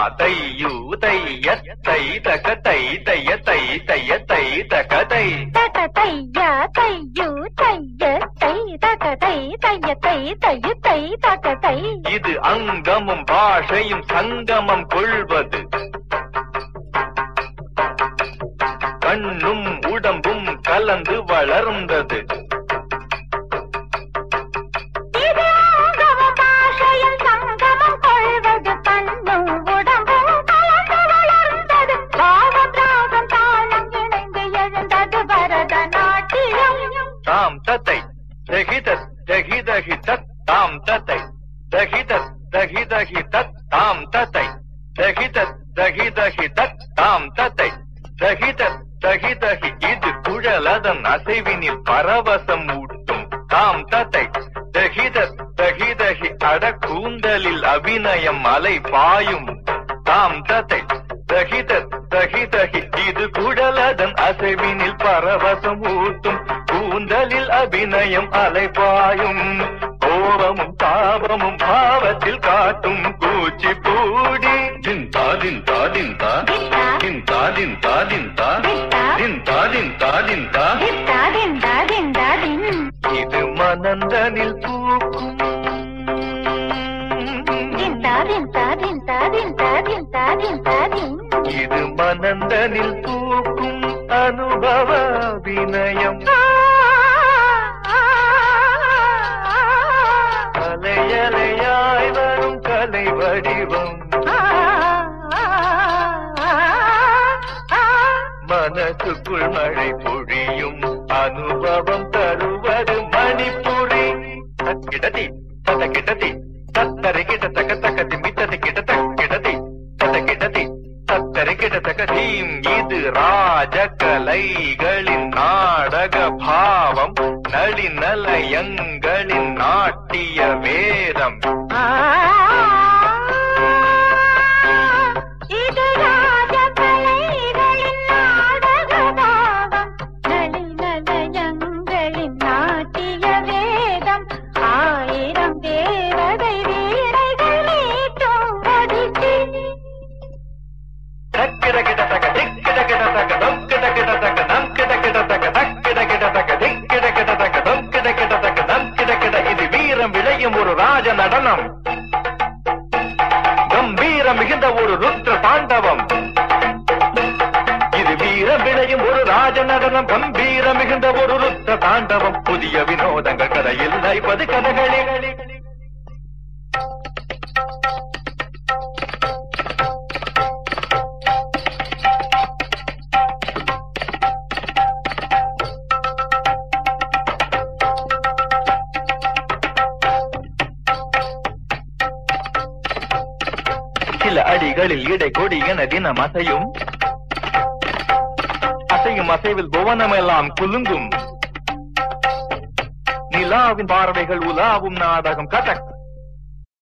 தையு தைய தை தக தை தைய தை தைய தை தக தை தக தைய தையு தைய தை தக தை தைய தை தையு தை தக தை இது அங்கமும் பாஷையும் சங்கமம் கொள்வது கண்ணும் உடம்பும் கலந்து வளர்ந்தது இது அங்கமும் பாஷையும் சங்கமம் கொள்வது கண்ணும் உடம்பும் கலந்து வளர்ந்தது பாவம் ராகம் தாளம் இணைந்து எழுந்தது பரதநாட்டியம் தாம் தத்தை தகித தகிதகி தத் தாம் தத்தை தகித தகிதகி தத் தாம் தத்தை தகித தகிதகி தத் தாம் தத்தை தகித தகிதகி இது குழலதன் அசைவினில் பரவசம் ஊட்டும் தாம் தத்தை தகித தகிதகி அட கூந்தலில் அபிநயம் அலை பாயும் தாம் தத்தை தகித தகிதகி இது குழலதன் அசைவினில் பரவசம் ஊட்டும் கூந்தலில் அபிநயம் அலைபாயும் கோபமும் தாபமும் பாவத்தில் காட்டும் கூச்சி பூடி தின்தா தின்தா தின்தா தின்தா தின்தா தின்தா தின்தா தின்தா தின்தா திண்டா திண்டா திண்டா தின் இது மனந்தனில் பூக்கும் திண்டா திண்டா திண்டா திண்டா திண்டா திண்டா தின் இது மனந்தனில் பூக்கும் அனுபவ வினயம் அலையலையாய் வரும் கலை வடிவம் மனசுக்குள் மழை பொழியும் அனுபவம் தருவது மணிப்புரி கிடதி தத கிடதி தத்தரை கிட தக தக திமித்தது கிட தக் கிடதி தத கிடதி தத்தரை கிட தக தீம் இது ராஜகலைகளின் நாடக பாவம் நளிநலயங்களின் நாட்டிய வேதம் இது ராஜகலைகளின் நாடகபாவம் நளிநலயங்களின் நாட்டிய வேதம் ஆயிரம் தேவதை வீணைகள் நீட்டும் ஒடிசி தக்கிட கிட தக திக்கிட கிட தக தொம் கிட கிட தக நம் கிட கிட தக தக்கிட கிட தக திக்கிட கிட தக தொம் கிட கிட தக நம் கிட கிட இது வீரம் விளையும் ஒரு ராஜ நடனம் கம்பீரம் மிகுந்த ஒரு ருத்ர தாண்டவம் இது வீரம் விளையும் ஒரு ராஜ நடனம் கம்பீரம் மிகுந்த ஒரு ருத்ர தாண்டவம் புதிய வினோதங்கள் கதையில் நைப்பது கதகளி சில அடிகளில் இடை கொடி என தினம் அசையும் அசையும் அசைவில் புவனமெல்லாம் குலுங்கும் நிலாவின் பார்வைகள் உலாவும் நாடகம் கதக்